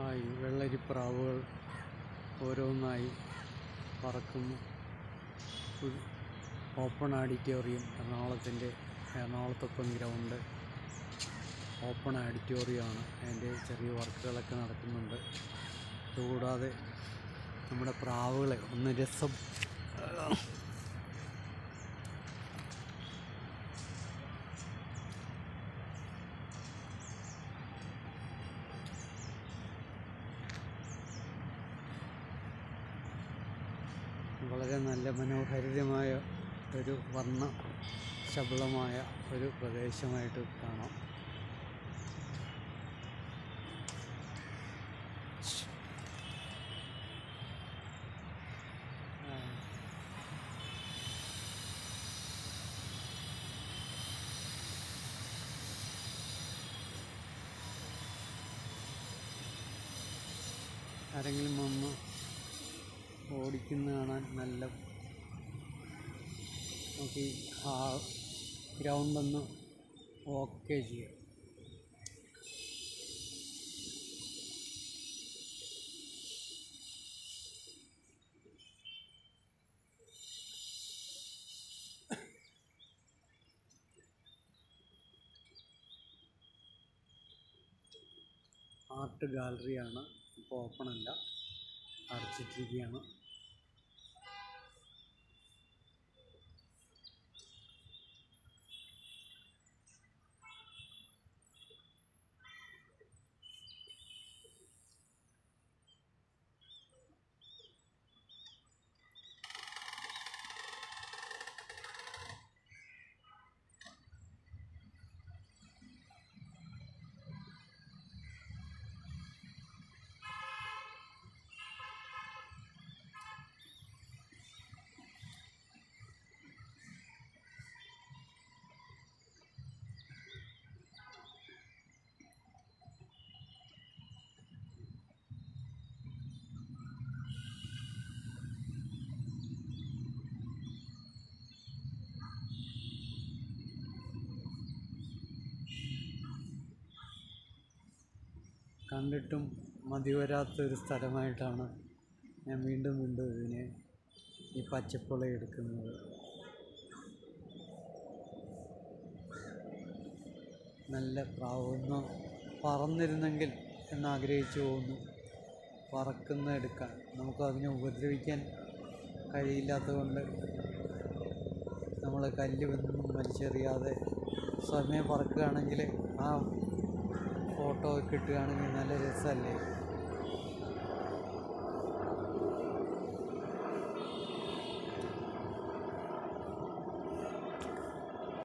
ആയി വെള്ളരിപ്രാവുകൾ ഓരോന്നായി പറക്കുന്നു ഒരു ഓപ്പൺ ഓഡിറ്റോറിയം എറണാകുളത്തിൻ്റെ എറണാകുളത്തൊപ്പം ഗ്രൗണ്ട് ഓപ്പൺ ഓഡിറ്റോറിയമാണ് അതിൻ്റെ ചെറിയ വർക്കുകളൊക്കെ നടക്കുന്നുണ്ട് അതുകൂടാതെ നമ്മുടെ പ്രാവുകളെ ഒന്ന് രസം വളരെ നല്ല മനോഹരിതമായ ഒരു വർണ്ണ ശബളമായ ഒരു പ്രദേശമായിട്ട് കാണാം ആ. ആരെങ്കിലും വന്ന് ഓടിക്കുന്ന കാണാൻ നല്ല നമുക്ക് ഈ ആ ഗ്രൗണ്ട് ഒന്ന് ഓക്കെ ചെയ്യാം ആർട്ട് ഗാലറിയാണ് ഇപ്പോൾ ഓപ്പൺ അല്ല അടച്ചിട്ടിരിക്കുകയാണ് കണ്ടിട്ടും മതി വരാത്ത ഒരു സ്ഥലമായിട്ടാണ് ഞാൻ വീണ്ടും വീണ്ടും ഇതിനെ ഈ പച്ചപ്പുള എടുക്കുന്നത് നല്ല പ്രാവ് ഒന്ന് പറന്നിരുന്നെങ്കിൽ എന്നാഗ്രഹിച്ചു പോകുന്നു പറക്കുന്ന എടുക്കാൻ നമുക്ക് അതിനെ ഉപദ്രവിക്കാൻ കഴിയില്ലാത്തതുകൊണ്ട് നമ്മൾ കല്ല് ഒന്നും വലിച്ചെറിയാതെ സ്വയമേ പറക്കുകയാണെങ്കിൽ ആ ഫോട്ടോ കിട്ടുകയാണെങ്കിൽ നല്ല രസമല്ലേ